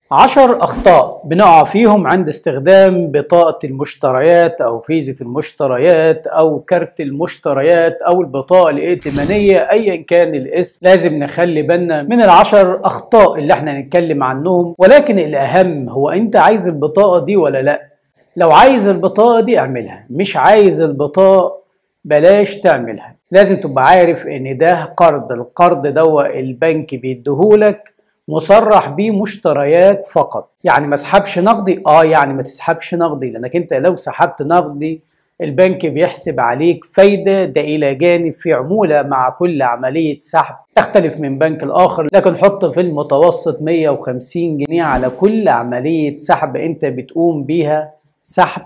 عشر أخطاء بنقع فيهم عند استخدام بطاقة المشتريات أو فيزة المشتريات أو كارت المشتريات أو البطاقة الائتمانية أيا كان الاسم لازم نخلي بالنا من العشر أخطاء اللي احنا هنتكلم عنهم ولكن الأهم هو أنت عايز البطاقة دي ولا لأ لو عايز البطاقة دي اعملها مش عايز البطاقة بلاش تعملها لازم تبقى عارف ان ده قرض القرض ده البنك بيديهولك مصرح بيه مشتريات فقط يعني ما اسحبش نقدي اه يعني ما تسحبش نقدي لانك انت لو سحبت نقدي البنك بيحسب عليك فايدة ده إلى جانب في عمولة مع كل عملية سحب تختلف من بنك الآخر لكن حط في المتوسط 150 جنيه على كل عملية سحب أنت بتقوم بيها سحب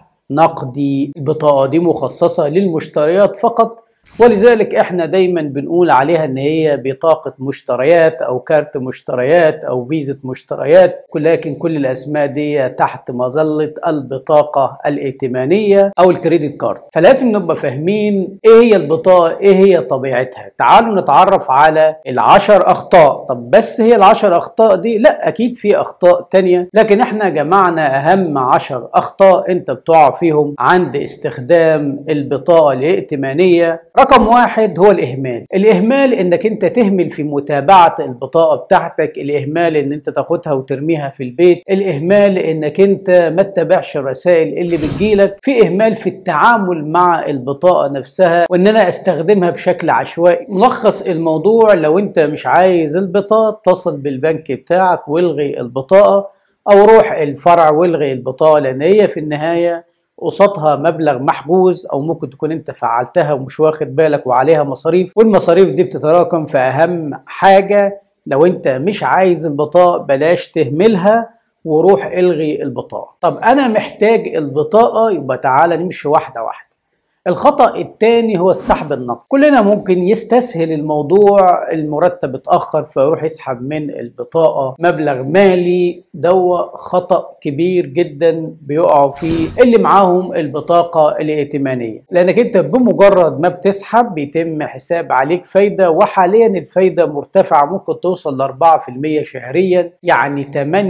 نقدي البطاقة دي مخصصة للمشتريات فقط ولذلك احنا دايما بنقول عليها ان هي بطاقة مشتريات او كارت مشتريات او فيزة مشتريات لكن كل الاسماء دي تحت مظلة البطاقة الائتمانية او الكريدت كارد فلازم نبقى فاهمين ايه هي البطاقة ايه هي طبيعتها تعالوا نتعرف على العشر اخطاء طب بس هي العشر اخطاء دي لا اكيد في اخطاء تانية لكن احنا جمعنا اهم عشر اخطاء انت بتقع فيهم عند استخدام البطاقة الائتمانية رقم واحد هو الإهمال الإهمال إنك أنت تهمل في متابعة البطاقة بتاعتك الإهمال إن أنت تاخدها وترميها في البيت الإهمال إنك أنت ما تتابعش الرسائل اللي بتجيلك في إهمال في التعامل مع البطاقة نفسها وإن أنا أستخدمها بشكل عشوائي ملخص الموضوع لو أنت مش عايز البطاقة اتصل بالبنك بتاعك والغي البطاقة أو روح الفرع والغي البطاقة لأن هي في النهاية قصادها مبلغ محجوز او ممكن تكون انت فعلتها ومش واخد بالك وعليها مصاريف والمصاريف دي بتتراكم في اهم حاجه لو انت مش عايز البطاقه بلاش تهملها وروح الغي البطاقه طب انا محتاج البطاقه يبقى تعالى نمشي واحده واحده الخطأ الثاني هو السحب النقدي كلنا ممكن يستسهل الموضوع المرتب اتأخر فيروح يسحب من البطاقة مبلغ مالي دو خطأ كبير جدا بيقعوا فيه اللي معاهم البطاقة الائتمانية لأنك أنت بمجرد ما بتسحب بيتم حساب عليك فايدة وحاليا الفايدة مرتفعة ممكن توصل ل 4% شهريا يعني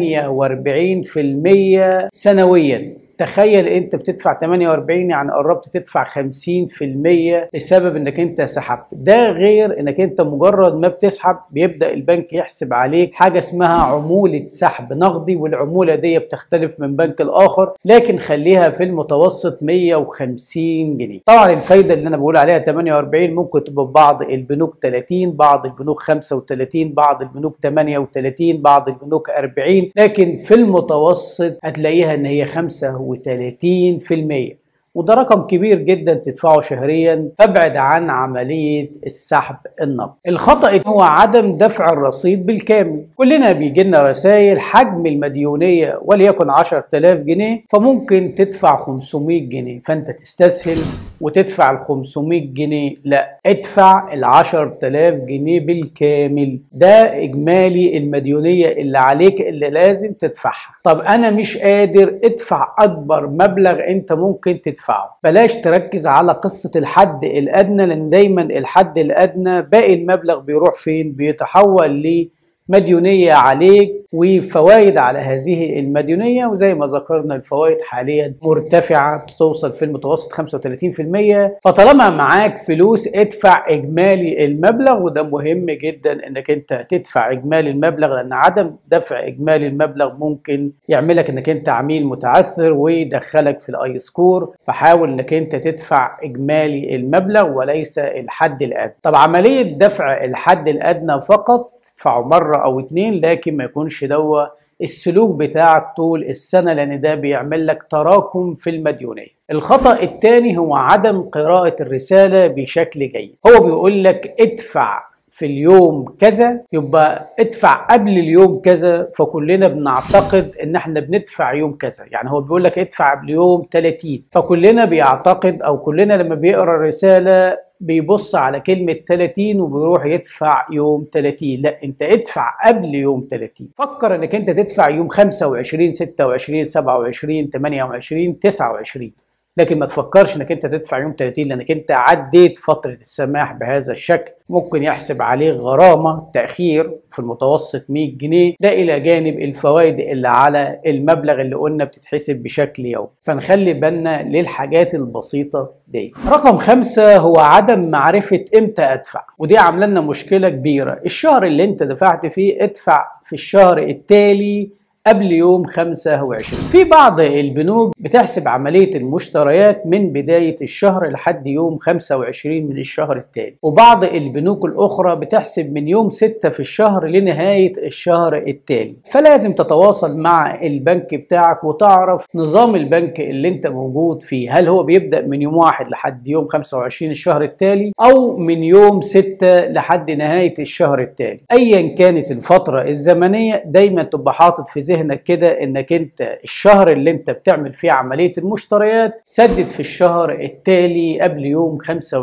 48% سنويا تخيل انت بتدفع 48 يعني قربت تدفع 50% لسبب انك انت سحبت ده غير انك انت مجرد ما بتسحب بيبدا البنك يحسب عليك حاجه اسمها عموله سحب نقدي والعموله دي بتختلف من بنك الاخر لكن خليها في المتوسط 150 جنيه طبعا الفايده اللي انا بقول عليها 48 ممكن تبقى بعض البنوك 30 بعض البنوك 35 بعض البنوك 38 بعض البنوك 40 لكن في المتوسط هتلاقيها ان هي 5 و30% وده رقم كبير جدا تدفعه شهريا فابعد عن عملية السحب النقد الخطأ هو عدم دفع الرصيد بالكامل كلنا بيجي لنا رسائل حجم المديونية وليكن 10000 جنيه فممكن تدفع 500 جنيه فانت تستسهل وتدفع ال 500 جنيه لا ادفع ال 10000 جنيه بالكامل ده اجمالي المديونية اللي عليك اللي لازم تدفعها طب انا مش قادر ادفع اكبر مبلغ انت ممكن تدفع تدفعه بلاش تركز على قصة الحد الأدنى لأن دايما الحد الأدنى باقي المبلغ بيروح فين بيتحول لمديونية عليك وفوائد على هذه المديونية وزي ما ذكرنا الفوائد حاليا مرتفعة توصل في المتوسط 35% فطالما معاك فلوس ادفع إجمالي المبلغ وده مهم جدا انك انت تدفع إجمالي المبلغ لأن عدم دفع إجمالي المبلغ ممكن يعملك انك انت عميل متعثر ويدخلك في الاي سكور فحاول انك انت تدفع إجمالي المبلغ وليس الحد الأدنى طب عملية دفع الحد الأدنى فقط تدفعه مرة أو اتنين لكن ما يكونش دوا السلوك بتاعك طول السنة لأن ده بيعمل لك تراكم في المديونية الخطأ الثاني هو عدم قراءة الرسالة بشكل جيد هو بيقول لك ادفع في اليوم كذا يبقى ادفع قبل اليوم كذا فكلنا بنعتقد ان احنا بندفع يوم كذا يعني هو بيقول لك ادفع قبل يوم 30 فكلنا بيعتقد او كلنا لما بيقرا الرساله بيبص على كلمة 30 وبيروح يدفع يوم 30 لا انت ادفع قبل يوم 30 فكر انك انت تدفع يوم 25 26 27 28 29 لكن ما تفكرش انك انت تدفع يوم 30 لانك انت عديت فتره السماح بهذا الشكل ممكن يحسب عليه غرامه تاخير في المتوسط 100 جنيه ده الى جانب الفوائد اللي على المبلغ اللي قلنا بتتحسب بشكل يومي فنخلي بالنا للحاجات البسيطه دي رقم خمسة هو عدم معرفة امتى ادفع ودي عامله لنا مشكلة كبيرة الشهر اللي انت دفعت فيه ادفع في الشهر التالي قبل يوم 25 في بعض البنوك بتحسب عملية المشتريات من بداية الشهر لحد يوم 25 من الشهر التالي وبعض البنوك الأخرى بتحسب من يوم 6 في الشهر لنهاية الشهر التالي فلازم تتواصل مع البنك بتاعك وتعرف نظام البنك اللي انت موجود فيه هل هو بيبدأ من يوم 1 لحد يوم 25 الشهر التالي أو من يوم 6 لحد نهاية الشهر التالي أيا كانت الفترة الزمنية دايما تبقى حاطط في ذهنك كده انك انت الشهر اللي انت بتعمل فيه عمليه المشتريات سدد في الشهر التالي قبل يوم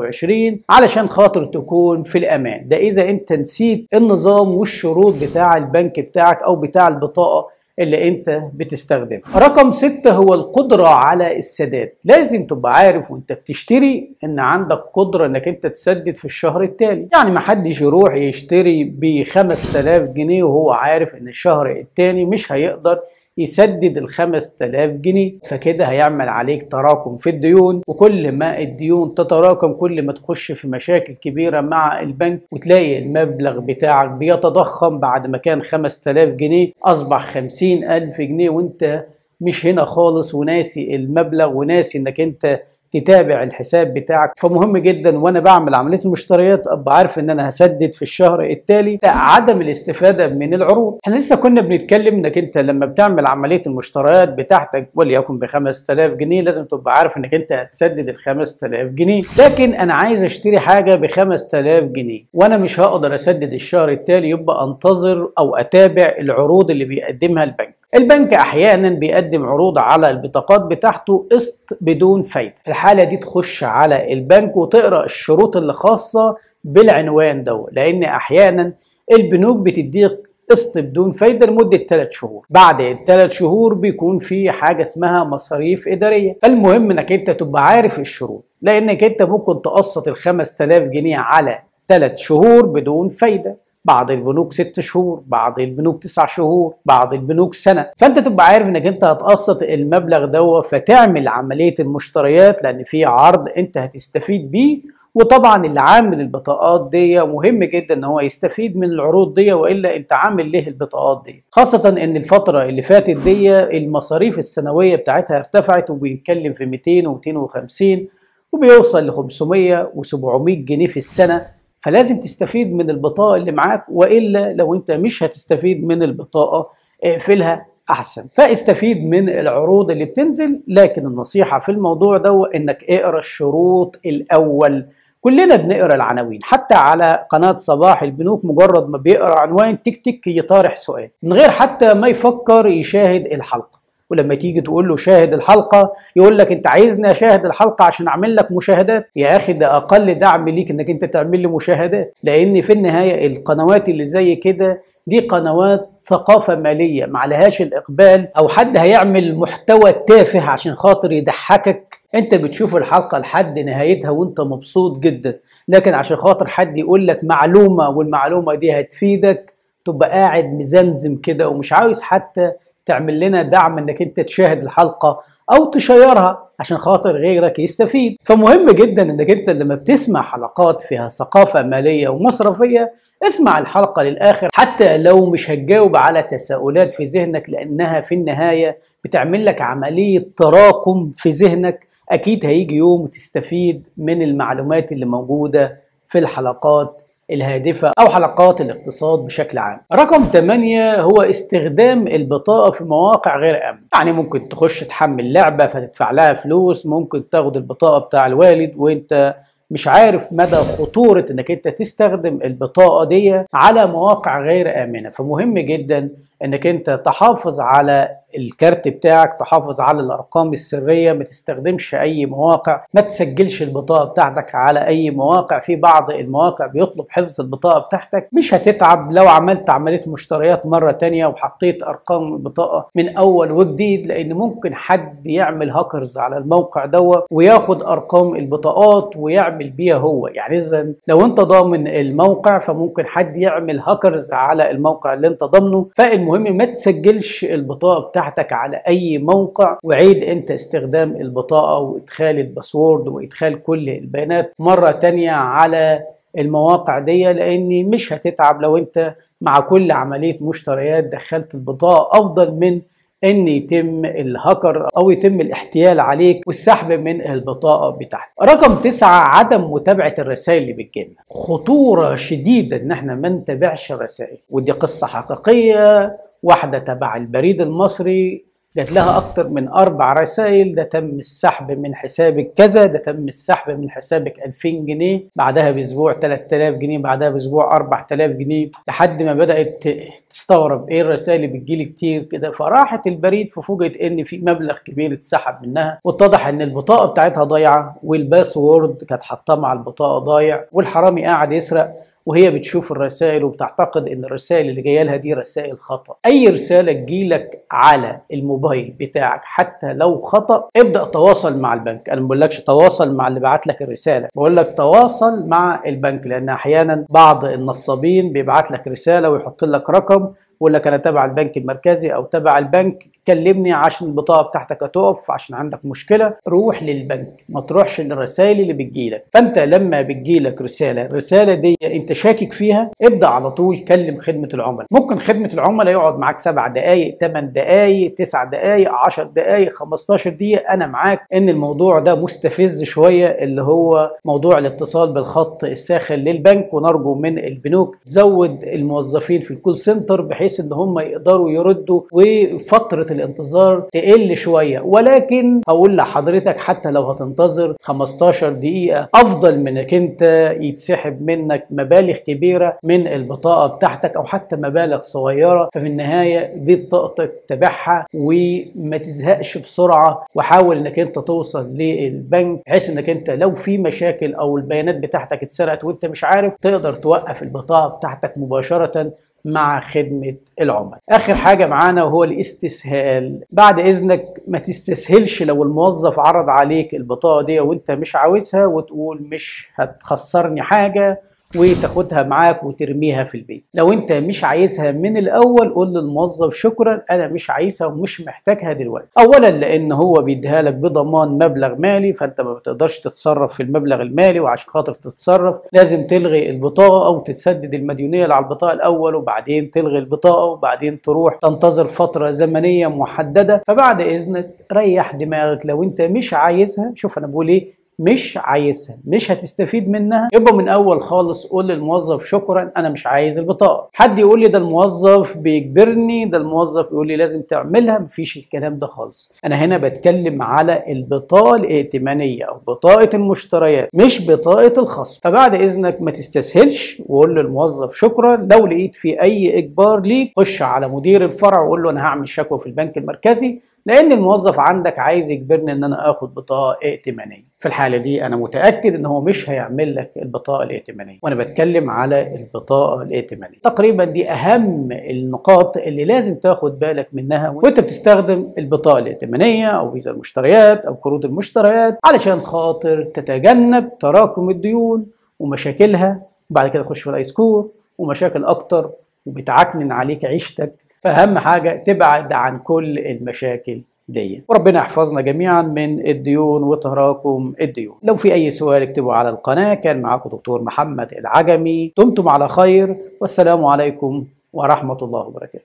25 علشان خاطر تكون في الامان ده اذا انت نسيت النظام والشروط بتاع البنك بتاعك او بتاع البطاقه اللي انت بتستخدمه رقم ستة هو القدرة على السداد لازم تبقى عارف وانت بتشتري ان عندك قدرة انك انت تسدد في الشهر التالي يعني ما حدش يروح يشتري ب 5000 جنيه وهو عارف ان الشهر التاني مش هيقدر يسدد ال 5000 جنيه فكده هيعمل عليك تراكم في الديون وكل ما الديون تتراكم كل ما تخش في مشاكل كبيرة مع البنك وتلاقي المبلغ بتاعك بيتضخم بعد ما كان 5000 جنيه أصبح 50000 جنيه وانت مش هنا خالص وناسي المبلغ وناسي انك انت تتابع الحساب بتاعك فمهم جدا وانا بعمل عمليه المشتريات ابقى عارف ان انا هسدد في الشهر التالي عدم الاستفاده من العروض احنا لسه كنا بنتكلم انك انت لما بتعمل عمليه المشتريات بتاعتك وليكن ب 5000 جنيه لازم تبقى عارف انك انت هتسدد ال 5000 جنيه لكن انا عايز اشتري حاجه ب 5000 جنيه وانا مش هقدر اسدد الشهر التالي يبقى انتظر او اتابع العروض اللي بيقدمها البنك البنك احيانا بيقدم عروض على البطاقات بتاعته قسط بدون فايده في الحاله دي تخش على البنك وتقرا الشروط اللي خاصه بالعنوان ده لان احيانا البنوك بتديك قسط بدون فايده لمده 3 شهور بعد الثلاث شهور بيكون في حاجه اسمها مصاريف اداريه فالمهم انك انت تبقى عارف الشروط لانك انت ممكن تقسط ال 5000 جنيه على 3 شهور بدون فايده بعض البنوك ست شهور بعض البنوك تسع شهور بعض البنوك سنه فانت تبقى عارف انك انت هتقسط المبلغ ده فتعمل عمليه المشتريات لان في عرض انت هتستفيد بيه وطبعا اللي عامل البطاقات دي مهم جدا ان هو يستفيد من العروض دي والا انت عامل ليه البطاقات دي خاصه ان الفتره اللي فاتت دي المصاريف السنويه بتاعتها ارتفعت وبيتكلم في 200 و250 وبيوصل ل 500 و700 جنيه في السنه فلازم تستفيد من البطاقه اللي معاك والا لو انت مش هتستفيد من البطاقه اقفلها احسن فاستفيد من العروض اللي بتنزل لكن النصيحه في الموضوع ده انك اقرا الشروط الاول كلنا بنقرا العناوين حتى على قناه صباح البنوك مجرد ما بيقرا عنوان تك تك يطارح سؤال من غير حتى ما يفكر يشاهد الحلقه ولما تيجي تقول له شاهد الحلقه يقول لك انت عايزني اشاهد الحلقه عشان اعمل لك مشاهدات يا اخي ده اقل دعم ليك انك انت تعمل لي مشاهدات لان في النهايه القنوات اللي زي كده دي قنوات ثقافة مالية ما عليهاش الإقبال أو حد هيعمل محتوى تافه عشان خاطر يضحكك أنت بتشوف الحلقة لحد نهايتها وأنت مبسوط جدا لكن عشان خاطر حد يقول لك معلومة والمعلومة دي هتفيدك تبقى قاعد مزمزم كده ومش عاوز حتى تعمل لنا دعم انك انت تشاهد الحلقه او تشيرها عشان خاطر غيرك يستفيد فمهم جدا انك انت لما بتسمع حلقات فيها ثقافه ماليه ومصرفيه اسمع الحلقه للاخر حتى لو مش هتجاوب على تساؤلات في ذهنك لانها في النهايه بتعمل لك عمليه تراكم في ذهنك اكيد هيجي يوم تستفيد من المعلومات اللي موجوده في الحلقات الهادفة أو حلقات الاقتصاد بشكل عام رقم 8 هو استخدام البطاقة في مواقع غير آمنة يعني ممكن تخش تحمل لعبة فتدفع لها فلوس ممكن تاخد البطاقة بتاع الوالد وانت مش عارف مدى خطورة انك انت تستخدم البطاقة دي على مواقع غير آمنة فمهم جدا انك انت تحافظ على الكارت بتاعك تحافظ على الارقام السريه ما تستخدمش اي مواقع ما تسجلش البطاقه بتاعتك على اي مواقع في بعض المواقع بيطلب حفظ البطاقه بتاعتك مش هتتعب لو عملت عمليه مشتريات مره تانية وحطيت ارقام البطاقه من اول وجديد لان ممكن حد يعمل هاكرز على الموقع دوت وياخد ارقام البطاقات ويعمل بيها هو يعني اذا لو انت ضامن الموقع فممكن حد يعمل هاكرز على الموقع اللي انت ضامنه فالمهم ما تسجلش البطاقه بتاعتك على اي موقع وعيد انت استخدام البطاقه وادخال الباسورد وادخال كل البيانات مره تانية على المواقع دي لان مش هتتعب لو انت مع كل عمليه مشتريات دخلت البطاقه افضل من ان يتم الهاكر او يتم الاحتيال عليك والسحب من البطاقه بتاعتك. رقم تسعة عدم متابعه الرسائل اللي بتجيلنا. خطوره شديده ان احنا ما نتابعش الرسائل ودي قصه حقيقيه واحده تبع البريد المصري جات لها اكتر من اربع رسائل ده تم السحب من حسابك كذا ده تم السحب من حسابك 2000 جنيه بعدها باسبوع 3000 جنيه بعدها باسبوع 4000 جنيه لحد ما بدات تستغرب ايه الرسائل اللي بتجيلي كتير كده فراحت البريد ففوجئت ان في مبلغ كبير اتسحب منها واتضح ان البطاقه بتاعتها ضايعه والباسورد كانت حاطاه مع البطاقه ضايع والحرامي قاعد يسرق وهي بتشوف الرسائل وبتعتقد ان الرسائل اللي جايه لها دي رسائل خطا اي رساله تجيلك على الموبايل بتاعك حتى لو خطا ابدا تواصل مع البنك انا ما بقولكش تواصل مع اللي بعت لك الرساله بقول لك تواصل مع البنك لان احيانا بعض النصابين بيبعت لك رساله ويحط لك رقم ويقول لك انا تبع البنك المركزي او تبع البنك كلمني عشان البطاقه بتاعتك هتقف عشان عندك مشكله روح للبنك ما تروحش للرسائل اللي بتجيلك فانت لما بتجيلك رساله الرساله دي انت شاكك فيها ابدا على طول كلم خدمه العملاء ممكن خدمه العملاء يقعد معاك سبع دقائق 8 دقائق 9 دقائق 10 دقائق 15 دقيقه انا معاك ان الموضوع ده مستفز شويه اللي هو موضوع الاتصال بالخط الساخن للبنك ونرجو من البنوك تزود الموظفين في الكول سنتر بحيث ان هم يقدروا يردوا وفتره الانتظار تقل شويه ولكن هقول لحضرتك حتى لو هتنتظر 15 دقيقه افضل من انك انت يتسحب منك مبالغ كبيره من البطاقه بتاعتك او حتى مبالغ صغيره ففي النهايه دي بطاقتك تابعها وما تزهقش بسرعه وحاول انك انت توصل للبنك بحيث انك انت لو في مشاكل او البيانات بتاعتك اتسرقت وانت مش عارف تقدر توقف البطاقه بتاعتك مباشره مع خدمة العملاء آخر حاجة معانا وهو الاستسهال بعد إذنك ما تستسهلش لو الموظف عرض عليك البطاقة دي وانت مش عاوزها وتقول مش هتخسرني حاجة وتاخدها معاك وترميها في البيت لو انت مش عايزها من الاول قول للموظف شكرا انا مش عايزها ومش محتاجها دلوقتي اولا لان هو بيديها لك بضمان مبلغ مالي فانت ما بتقدرش تتصرف في المبلغ المالي وعشان خاطر تتصرف لازم تلغي البطاقه او تتسدد المديونيه اللي على البطاقه الاول وبعدين تلغي البطاقه وبعدين تروح تنتظر فتره زمنيه محدده فبعد اذنك ريح دماغك لو انت مش عايزها شوف انا بقول ايه مش عايزها مش هتستفيد منها يبقى من اول خالص قول للموظف شكرا انا مش عايز البطاقه حد يقول لي ده الموظف بيجبرني ده الموظف يقول لي لازم تعملها مفيش الكلام ده خالص انا هنا بتكلم على البطاقه الائتمانيه او بطاقه المشتريات مش بطاقه الخصم فبعد اذنك ما تستسهلش وقول للموظف شكرا لو لقيت في اي اجبار ليك خش على مدير الفرع وقول له انا هعمل شكوى في البنك المركزي لان الموظف عندك عايز يجبرني ان انا اخد بطاقه ائتمانيه في الحاله دي انا متاكد ان هو مش هيعمل لك البطاقه الائتمانيه وانا بتكلم على البطاقه الائتمانيه تقريبا دي اهم النقاط اللي لازم تاخد بالك منها وانت بتستخدم البطاقه الائتمانيه او فيزا المشتريات او كروت المشتريات علشان خاطر تتجنب تراكم الديون ومشاكلها وبعد كده تخش في الاي سكور ومشاكل اكتر وبتعكنن عليك عيشتك فأهم حاجة تبعد عن كل المشاكل دي وربنا يحفظنا جميعا من الديون وتراكم الديون لو في أي سؤال اكتبوا على القناة كان معاكم دكتور محمد العجمي دمتم على خير والسلام عليكم ورحمة الله وبركاته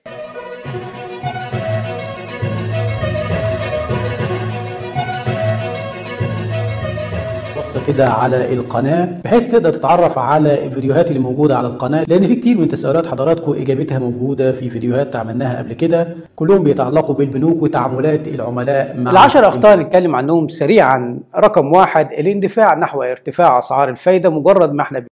بص كده على القناه بحيث تقدر تتعرف على الفيديوهات اللي موجوده على القناه لان في كتير من تساؤلات حضراتكم اجابتها موجوده في فيديوهات عملناها قبل كده كلهم بيتعلقوا بالبنوك وتعاملات العملاء مع العشر اخطاء نتكلم عنهم سريعا رقم واحد الاندفاع نحو ارتفاع اسعار الفايده مجرد ما احنا